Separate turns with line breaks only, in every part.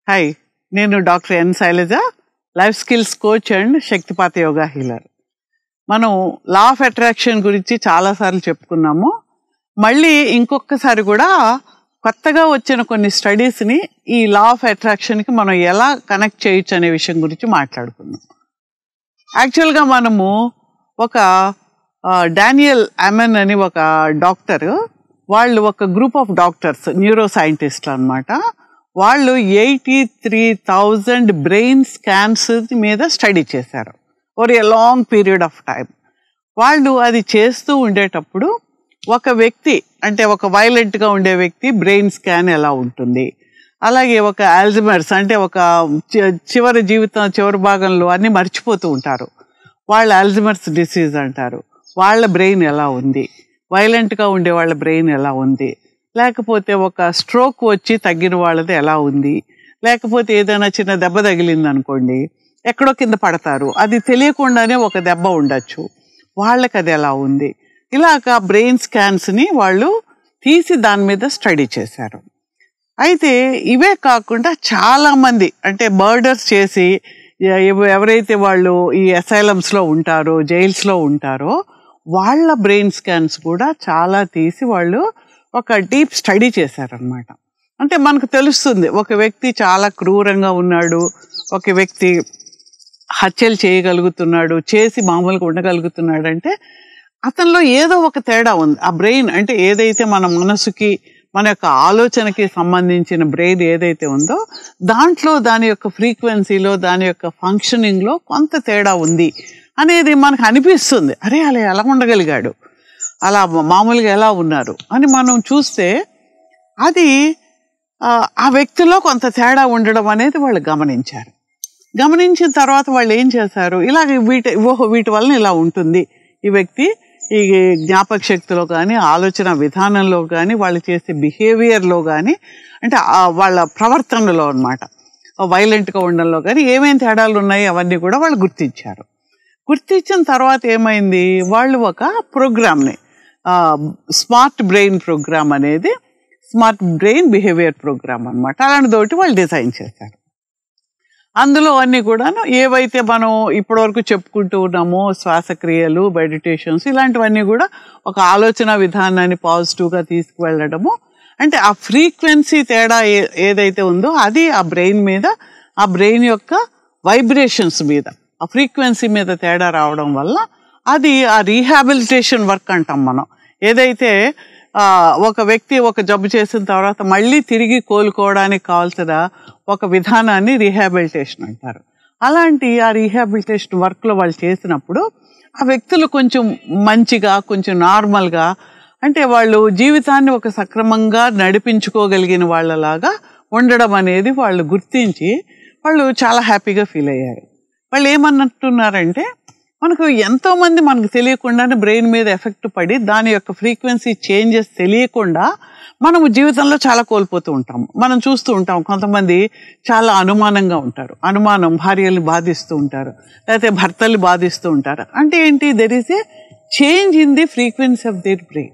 hi నేను doctor N Shailaja life skills coach and Shaktipat yoga healer మనం law of attraction గురించి చాలాసార్లు చెప్పుకున్నాము మళ్ళీ ఇంకొకసారి కూడా కొత్తగా వచ్చిన కొన్ని స్టడీస్ని ఈ లా ఆఫ్ అట్రాక్షన్కి మనం ఎలా కనెక్ట్ చేయొచ్చు అనే విషయం గురించి మాట్లాడుకుందాం యాక్చువల్గా మనము ఒక డానియల్ అమెన్ అని ఒక డాక్టర్ వాళ్ళు ఒక గ్రూప్ ఆఫ్ డాక్టర్స్ న్యూరో సైంటిస్ట్లు అనమాట వాళ్ళు eighty three thousand brain scans మీద స్టడీ చేశారు or a long period of time వాళ్ళు అది చేస్తూ ఉండేటప్పుడు ఒక వ్యక్తి అంటే ఒక వైలెంట్గా ఉండే వ్యక్తి బ్రెయిన్ స్కాన్ ఎలా ఉంటుంది అలాగే ఒక ఆల్జిమర్స్ అంటే ఒక చి- చివరి జీవితం చివరి భాగంలో అన్నీ మర్చిపోతూ ఉంటారు వాళ్ళ ఆల్జిమర్స్ డిసీజ్ అంటారు వాళ్ళ బ్రెయిన్ ఎలా ఉంది వైలెంట్గా ఉండే వాళ్ళ బ్రెయిన్ ఎలా ఉంది లేకపోతే ఒక స్ట్రోక్ వచ్చి తగ్గిన వాళ్ళది ఎలా ఉంది లేకపోతే ఏదైనా చిన్న దెబ్బ తగిలింది అనుకోండి ఎక్కడో కింద పడతారు అది తెలియకుండానే ఒక దెబ్బ ఉండొచ్చు వాళ్ళకి అది ఎలా ఉంది ఇలాగ బ్రెయిన్ స్కాన్స్ని వాళ్ళు తీసి దాని మీద స్టడీ చేశారు అయితే ఇవే కాకుండా చాలామంది అంటే మర్డర్స్ చేసి ఎ- ఎవ- ఎవరైతే వాళ్ళు ఈ అసైలమ్స్లో ఉంటారో జైల్స్లో ఉంటారో వాళ్ళ బ్రెయిన్ స్కాన్స్ కూడా చాలా తీసి వాళ్ళు ఒక డీప్ స్టడీ చేశారనమాట అంటే మనకు తెలుస్తుంది ఒక వ్యక్తి చాలా క్రూరంగా ఉన్నాడు ఒక వ్యక్తి హత్యలు చేయగలుగుతున్నాడు చేసి మామూలుగా ఉండగలుగుతున్నాడు అంటే అతనిలో ఏదో ఒక తేడా ఉంది ఆ బ్రెయిన్ అంటే ఏదైతే మన మనసుకి మన యొక్క ఆలోచనకి సంబంధించిన బ్రెయిన్ ఏదైతే ఉందో దాంట్లో దాని యొక్క ఫ్రీక్వెన్సీలో దాని యొక్క ఫంక్షనింగ్లో కొంత తేడా ఉంది అనేది మనకు అనిపిస్తుంది అరే అలా ఎలా ఉండగలిగాడు అలా మామూలుగా ఎలా ఉన్నారు అని మనం చూస్తే అది ఆ, ఆ వ్యక్తిలో కొంత తేడా ఉండడం అనేది వాళ్ళు గమనించారు గమనించిన తర్వాత వాళ్ళు ఏం చేశారు ఇలాగ వీటి ఓహో వీటి వలన ఇలా ఉంటుంది ఈ వ్యక్తి ఈ జ్ఞాపక శక్తిలో కానీ ఆలోచన విధానంలో కానీ వాళ్ళు చేసే బిహేవియర్లో కానీ అంటే ఆ వాళ్ళ ప్రవర్తనలో అనమాట వైలెంట్గా ఉండడంలో కానీ ఏమేం తేడాలు ఉన్నాయి అవన్నీ కూడా వాళ్ళు గుర్తించారు గుర్తించిన తర్వాత ఏమైంది వాళ్ళు ఒక ప్రోగ్రామ్ని స్మార్ట్ బ్రెయిన్ ప్రోగ్రామ్ అనేది స్మార్ట్ బ్రెయిన్ బిహేవియర్ ప్రోగ్రామ్ అనమాట అలాంటిదోటి వాళ్ళు డిజైన్ చేశారు అందులో అన్నీ కూడాను ఏవైతే మనం ఇప్పటివరకు చెప్పుకుంటూ ఉన్నామో శ్వాసక్రియలు మెడిటేషన్స్ ఇలాంటివన్నీ కూడా ఒక ఆలోచన విధానాన్ని పాజిటివ్గా తీసుకువెళ్ళడము అంటే ఆ ఫ్రీక్వెన్సీ తేడా ఏ ఏదైతే ఉందో అది ఆ బ్రెయిన్ మీద ఆ బ్రెయిన్ యొక్క వైబ్రేషన్స్ మీద ఆ ఫ్రీక్వెన్సీ మీద తేడా రావడం వల్ల అది ఆ రీహాబిలిటేషన్ వర్క్ అంటాం మనం ఏదైతే ఆ, ఒక వ్యక్తి ఒక జబ్బు చేసిన తర్వాత మళ్ళీ తిరిగి కోలుకోవడానికి కావాల్సిన ఒక విధానాన్ని రీహాబిలిటేషన్ అంటారు అలాంటి ఆ రీహాబిలిటేషన్ వర్క్లో వాళ్ళు చేసినప్పుడు ఆ వ్యక్తులు కొంచెం మంచిగా కొంచెం నార్మల్గా అంటే వాళ్ళు జీవితాన్ని ఒక సక్రమంగా నడిపించుకోగలిగిన వాళ్ళలాగా ఉండడం అనేది వాళ్ళు గుర్తించి వాళ్ళు చాలా హ్యాపీగా ఫీల్ అయ్యారు వాళ్ళు ఏమన్నట్టున్నారంటే మనకు ఎంతోమంది మనకు తెలియకుండానే బ్రెయిన్ మీద ఎఫెక్ట్ పడి దాని యొక్క ఫ్రీక్వెన్సీ చేంజెస్ తెలియకుండా మనము జీవితంలో చాలా కోల్పోతూ ఉంటాం మనం చూస్తూ ఉంటాం కొంతమంది చాలా అనుమానంగా ఉంటారు అనుమానం భార్యలు బాధిస్తూ ఉంటారు లేకపోతే భర్తలు బాధిస్తూ ఉంటారు అంటే ఏంటి there is a change in the frequency of their brain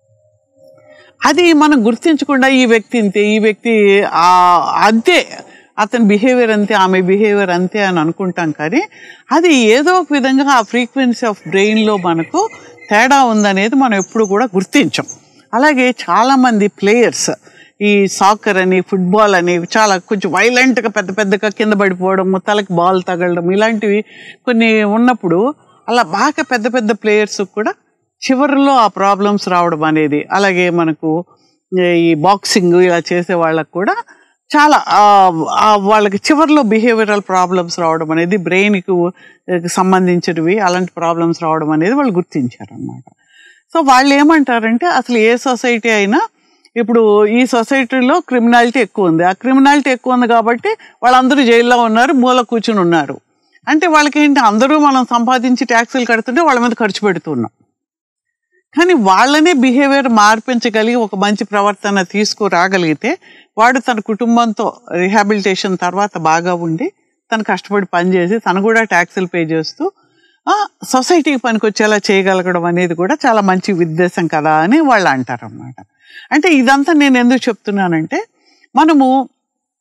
అది మనం గుర్తించకుండా ఈ వ్యక్తి ఇంతే ఈ వ్యక్తి ఆ అంతే అతని బిహేవియర్ అంతే ఆమె బిహేవియర్ అంతే అని అనుకుంటాం కానీ అది ఏదో ఒక విధంగా ఆ ఫ్రీక్వెన్సీ ఆఫ్ బ్రెయిన్లో మనకు తేడా ఉందనేది మనం ఎప్పుడు కూడా గుర్తించం అలాగే చాలామంది ప్లేయర్స్ ఈ సాకర్ అని ఫుట్బాల్ అని చాలా కొంచెం వైలెంట్గా పెద్ద పెద్దగా కింద పడిపోవడం తలకి బాల్ తగలడం ఇలాంటివి కొన్ని ఉన్నప్పుడు అలా బాగా పెద్ద పెద్ద ప్లేయర్స్ కూడా చివరిలో ఆ ప్రాబ్లమ్స్ రావడం అనేది అలాగే మనకు ఈ బాక్సింగ్ ఇలా చేసే వాళ్ళకు కూడా చాలా ఆ, ఆ వాళ్ళకి చివరిలో బిహేవియరల్ ప్రాబ్లమ్స్ రావడం అనేది బ్రెయిన్కి సంబంధించినవి అలాంటి ప్రాబ్లమ్స్ రావడం అనేది వాళ్ళు గుర్తించారనమాట సో వాళ్ళు ఏమంటారంటే అసలు ఏ సొసైటీ అయినా ఇప్పుడు ఈ సొసైటీలో క్రిమినాలిటీ ఎక్కువ ఉంది ఆ క్రిమినాలిటీ ఎక్కువ ఉంది కాబట్టి వాళ్ళందరూ జైల్లో ఉన్నారు మూల కూర్చుని ఉన్నారు అంటే వాళ్ళకి ఏంటి అందరూ మనం సంపాదించి ట్యాక్సులు కడుతుంటే వాళ్ళ మీద ఖర్చు పెడుతున్నాం కానీ వాళ్ళనే బిహేవియర్ మార్పించగలిగి ఒక మంచి ప్రవర్తన తీసుకురాగలిగితే వాడు తన కుటుంబంతో రిహాబిలిటేషన్ తర్వాత బాగా ఉండి తను కష్టపడి పనిచేసి తను కూడా ట్యాక్సులు పే చేస్తూ ఆ, సొసైటీకి పనికొచ్చేలా చేయగలగడం అనేది కూడా చాలా మంచి ఉద్దేశం కదా అని వాళ్ళు అంటారన్నమాట అంటే ఇదంతా నేను ఎందుకు చెప్తున్నానంటే మనము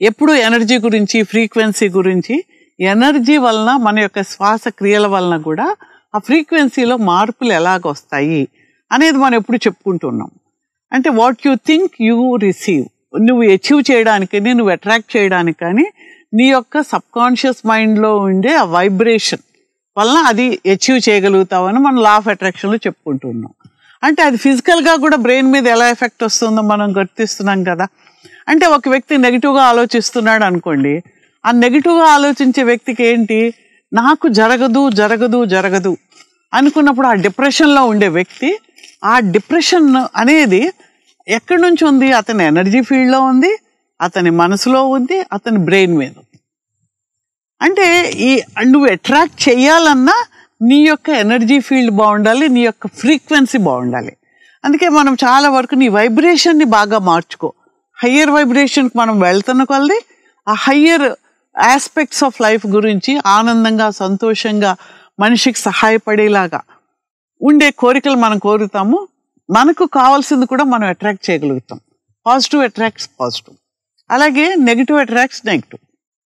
ఎప్పుడు ఎనర్జీ గురించి ఫ్రీక్వెన్సీ గురించి ఎనర్జీ వలన మన యొక్క శ్వాస క్రియల వలన కూడా ఆ ఫ్రీక్వెన్సీలో మార్పులు ఎలాగొస్తాయి అనేది మనం ఎప్పుడు చెప్పుకుంటున్నాం అంటే what you think you receive నువ్వు అచీవ్ చేయడానికి నువ్వు అట్రాక్ట్ చేయడానికి కానీ నీ యొక్క సబ్ కాన్షియస్ మైండ్లో ఉండే ఆ వైబ్రేషన్ వలన అది అచీవ్ చేయగలుగుతావని మనం లా ఆఫ్ అట్రాక్షన్లో చెప్పుకుంటున్నాం అంటే అది ఫిజికల్గా కూడా బ్రెయిన్ మీద ఎలా ఎఫెక్ట్ వస్తుందో మనం గుర్తిస్తున్నాం కదా అంటే ఒక వ్యక్తి నెగిటివ్గా ఆలోచిస్తున్నాడు అనుకోండి ఆ నెగిటివ్గా ఆలోచించే వ్యక్తికి ఏంటి నాకు జరగదు జరగదు జరగదు అనుకున్నప్పుడు ఆ డిప్రెషన్లో ఉండే వ్యక్తి ఆ డిప్రెషన్ అనేది ఎక్కడి నుంచి ఉంది అతని ఎనర్జీ ఫీల్డ్లో ఉంది అతని మనసులో ఉంది అతని బ్రెయిన్ మీద ఉంది అంటే ఈ నువ్వు అట్రాక్ట్ చేయాలన్నా నీ యొక్క ఎనర్జీ ఫీల్డ్ బాగుండాలి నీ యొక్క ఫ్రీక్వెన్సీ బాగుండాలి అందుకే మనం చాలా వరకు నీ వైబ్రేషన్ని బాగా మార్చుకో హయ్యర్ వైబ్రేషన్కి మనం వెళ్తున్న కొలది ఆ హయ్యర్ ఆస్పెక్ట్స్ ఆఫ్ లైఫ్ గురించి ఆనందంగా సంతోషంగా మనిషికి సహాయపడేలాగా ఉండే కోరికలు మనం కోరుతాము మనకు కావాల్సింది కూడా మనం అట్రాక్ట్ చేయగలుగుతాం పాజిటివ్ అట్రాక్ట్స్ పాజిటివ్ అలాగే నెగిటివ్ అట్రాక్ట్స్ నెగిటివ్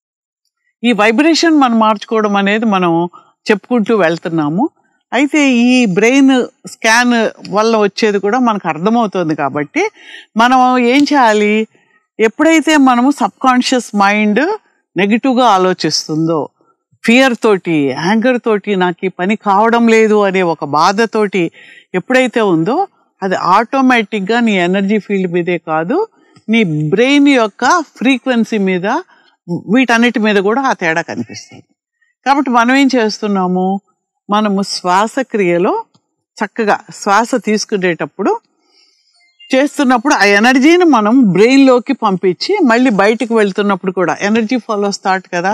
ఈ వైబ్రేషన్ మనం మార్చుకోవడం అనేది మనం చెప్పుకుంటూ వెళ్తున్నాము అయితే ఈ బ్రెయిన్ స్కాన్ వల్ల వచ్చేది కూడా మనకు అర్థమవుతుంది కాబట్టి మనం ఏం చేయాలి ఎప్పుడైతే మనము సబ్ కాన్షియస్ మైండ్ నెగిటివ్గా ఆలోచిస్తుందో ఫియర్ తోటి యాంగర్ తోటి నాకు ఈ పని కావడం లేదు అనే ఒక బాధతోటి ఎప్పుడైతే ఉందో అది ఆటోమేటిక్గా నీ ఎనర్జీ ఫీల్డ్ మీదే కాదు నీ బ్రెయిన్ యొక్క ఫ్రీక్వెన్సీ మీద వీటన్నిటి మీద కూడా ఆ తేడా కనిపిస్తుంది కాబట్టి మనం ఏం చేస్తున్నాము మనము శ్వాసక్రియలో చక్కగా శ్వాస తీసుకునేటప్పుడు చేస్తున్నప్పుడు ఆ ఎనర్జీని మనం బ్రెయిన్లోకి పంపించి మళ్ళీ బయటికి వెళ్తున్నప్పుడు కూడా ఎనర్జీ ఫాలో స్టార్ట్ కదా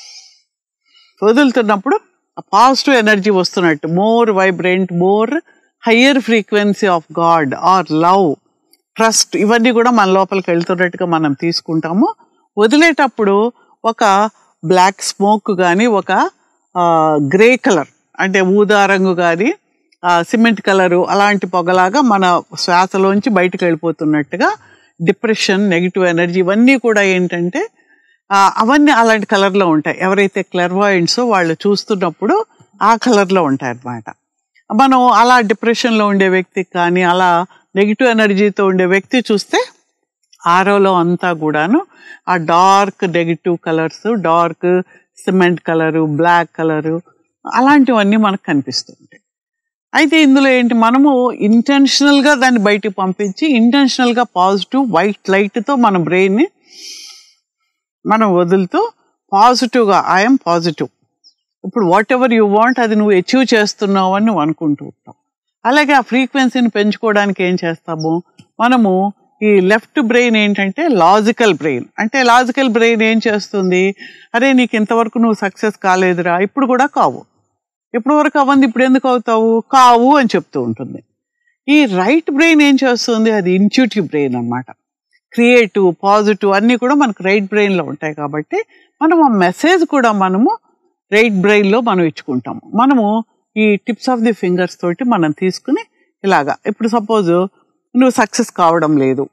వదులుతున్నప్పుడు ఆ పాజిటివ్ ఎనర్జీ వస్తున్నట్టు more vibrant more higher frequency of God or love trust ఇవన్నీ కూడా మన లోపలికి వెళ్తున్నట్టుగా మనం తీసుకుంటాము వదిలేటప్పుడు ఒక బ్లాక్ స్మోక్ కానీ ఒక గ్రే కలర్ అంటే ఊదా రంగు కానీ సిమెంట్ కలరు అలాంటి పొగలాగా మన శ్వాసలోంచి బయటకు వెళ్ళిపోతున్నట్టుగా డిప్రెషన్ నెగిటివ్ ఎనర్జీ ఇవన్నీ కూడా ఏంటంటే ఆ, అవన్నీ అలాంటి కలర్లో ఉంటాయి ఎవరైతే క్లర్వాయింట్సో వాళ్ళు చూస్తున్నప్పుడు ఆ కలర్లో ఉంటాయి అన్నమాట మనం అలా డిప్రెషన్లో ఉండే వ్యక్తికి కానీ అలా నెగిటివ్ ఎనర్జీతో ఉండే వ్యక్తి చూస్తే ఆరోలో అంతా కూడాను ఆ dark negative colours dark cement colour black colour అలాంటివన్నీ మనకు కనిపిస్తుంటాయి అయితే ఇందులో ఏంటి మనము ఇంటెన్షనల్గా దాన్ని బయటికి పంపించి ఇంటెన్షనల్గా పాజిటివ్ వైట్ లైట్తో మన బ్రెయిన్ని మనం వదులుతూ పాజిటివ్గా ఐఎమ్ పాజిటివ్ ఇప్పుడు వాట్ ఎవర్ యూ వాంట్ అది నువ్వు అచీవ్ చేస్తున్నావు అని నువ్వు అనుకుంటూ ఉంటావు అలాగే ఆ ఫ్రీక్వెన్సీని పెంచుకోవడానికి ఏం చేస్తాము మనము ఈ లెఫ్ట్ బ్రెయిన్ ఏంటంటే లాజికల్ బ్రెయిన్ అంటే లాజికల్ బ్రెయిన్ ఏం చేస్తుంది అరే నీకు ఇంతవరకు నువ్వు సక్సెస్ కాలేదురా ఇప్పుడు కూడా కావు ఇప్పుడు వరకు అవ్వంది ఇప్పుడు ఎందుకు అవుతావు కావు అని చెప్తూ ఉంటుంది ఈ రైట్ బ్రెయిన్ ఏం చేస్తుంది అది ఇన్స్టిట్యూటివ్ బ్రెయిన్ అన్నమాట క్రియేటివ్ పాజిటివ్ అన్నీ కూడా మనకు రైట్ బ్రెయిన్లో ఉంటాయి కాబట్టి మనం ఆ మెసేజ్ కూడా మనము రైట్ బ్రెయిన్లో మనం ఇచ్చుకుంటాము మనము ఈ టిప్స్ ఆఫ్ ది ఫింగర్స్ తోటి మనం తీసుకుని ఇలాగా ఇప్పుడు సపోజ్ నువ్వు సక్సెస్ కావడం లేదు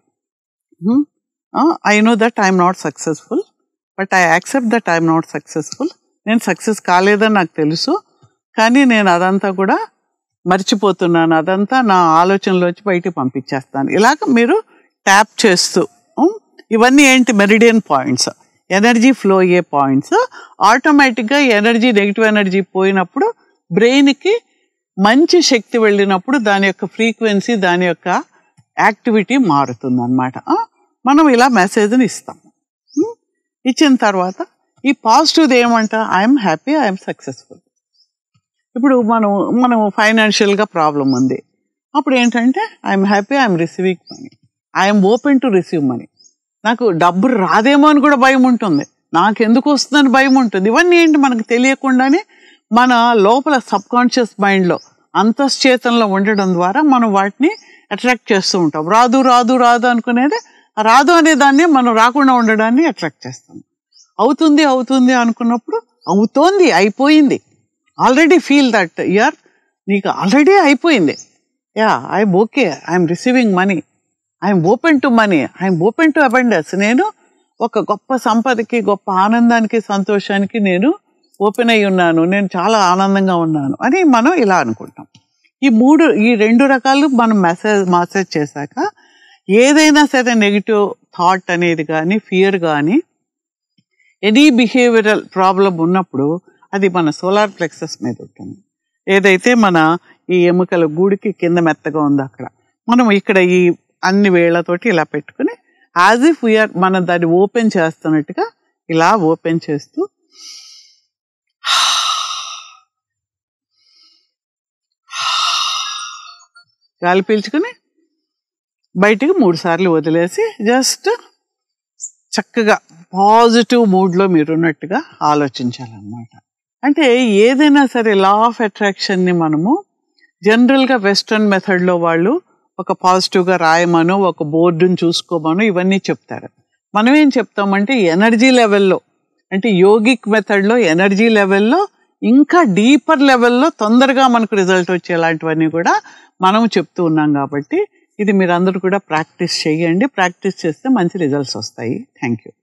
I know that I'm not successful but I accept that I'm not successful నేను సక్సెస్ కాలేదని నాకు తెలుసు కానీ నేను అదంతా కూడా మర్చిపోతున్నాను అదంతా నా ఆలోచనలోంచి బయటికి పంపించేస్తాను ఇలాగ మీరు ట్యాప్ చేస్తూ ఉమ్, ఇవన్నీ ఏంటి మెరిడియన్ పాయింట్స్ ఎనర్జీ ఫ్లో అయ్యే పాయింట్స్ ఆటోమేటిక్గా ఎనర్జీ నెగిటివ్ ఎనర్జీ పోయినప్పుడు బ్రెయిన్కి మంచి శక్తి వెళ్ళినప్పుడు దాని యొక్క ఫ్రీక్వెన్సీ దాని యొక్క యాక్టివిటీ మారుతుంది అనమాట మనం ఇలా మెసేజ్ని ఇస్తాం ఉమ్, ఇచ్చిన తర్వాత ఈ పాజిటివ్ది ఏమంట ఐఎమ్ హ్యాపీ ఐఎమ్ సక్సెస్ఫుల్ ఇప్పుడు మనం మనం ఫైనాన్షియల్గా ప్రాబ్లం ఉంది అప్పుడు ఏంటంటే I'm happy I'm receiving money I'm open to receive money నాకు డబ్బు రాదేమో అని కూడా భయం ఉంటుంది నాకు ఎందుకు వస్తుందని భయం ఉంటుంది ఇవన్నీ ఏంటి మనకు తెలియకుండానే మన లోపల సబ్ కాన్షియస్ మైండ్లో అంతశ్చేతనలో ఉండడం ద్వారా మనం వాటిని అట్రాక్ట్ చేస్తూ ఉంటాం రాదు రాదు రాదు అనుకునేది ఆ రాదు అనే దాన్ని మనం రాకుండా ఉండడాన్ని అట్రాక్ట్ చేస్తాం అవుతుంది అవుతుంది అనుకున్నప్పుడు అవుతోంది అయిపోయింది ఆల్రెడీ ఫీల్ దట్ ఇయర్ నీకు ఆల్రెడీ అయిపోయింది yeah I'm okay I'm receiving money I'm open to money I'm open to abundance నేను ఒక గొప్ప సంపదకి గొప్ప ఆనందానికి సంతోషానికి నేను ఓపెన్ అయి ఉన్నాను నేను చాలా ఆనందంగా ఉన్నాను అని మనం ఇలా అనుకుంటాం ఈ మూడు ఈ రెండు రకాలు మనం మెసేజ్ మాసేజ్ చేశాక ఏదైనా సరే నెగిటివ్ థాట్ అనేది కానీ ఫియర్ కానీ ఎనీ బిహేవియరల్ ప్రాబ్లం ఉన్నప్పుడు అది మన సోలార్ ప్లెక్సస్ మీద ఉంటుంది ఏదైతే మన ఈ ఎముకల గూడికి కింద మెత్తగా ఉంది అక్కడ మనం ఇక్కడ ఈ అన్ని వేళ్లతోటి ఇలా పెట్టుకుని యాజ్ ఇఫ్ వీఆర్ మనం దాన్ని ఓపెన్ చేస్తున్నట్టుగా ఇలా ఓపెన్ చేస్తూ గాలి పీల్చుకుని బయటికి మూడు సార్లు వదిలేసి జస్ట్ చక్కగా పాజిటివ్ మూడ్లో మీరు ఉన్నట్టుగా ఆలోచించాలన్నమాట అంటే ఏదైనా సరే లా ఆఫ్ అట్రాక్షన్ని మనము జనరల్గా వెస్ట్రన్ మెథడ్లో వాళ్ళు ఒక పాజిటివ్గా రాయమనో ఒక బోర్డుని చూసుకోమనో ఇవన్నీ చెప్తారు మనం ఏం చెప్తామంటే ఎనర్జీ లెవెల్లో అంటే యోగిక్ మెథడ్లో ఎనర్జీ లెవెల్లో ఇంకా డీపర్ లెవెల్లో తొందరగా మనకు రిజల్ట్ వచ్చేలాంటివన్నీ కూడా మనం చెప్తూ ఉన్నాం కాబట్టి ఇది మీరు అందరూ కూడా ప్రాక్టీస్ చేయండి ప్రాక్టీస్ చేస్తే మంచి రిజల్ట్స్ వస్తాయి థ్యాంక్ యూ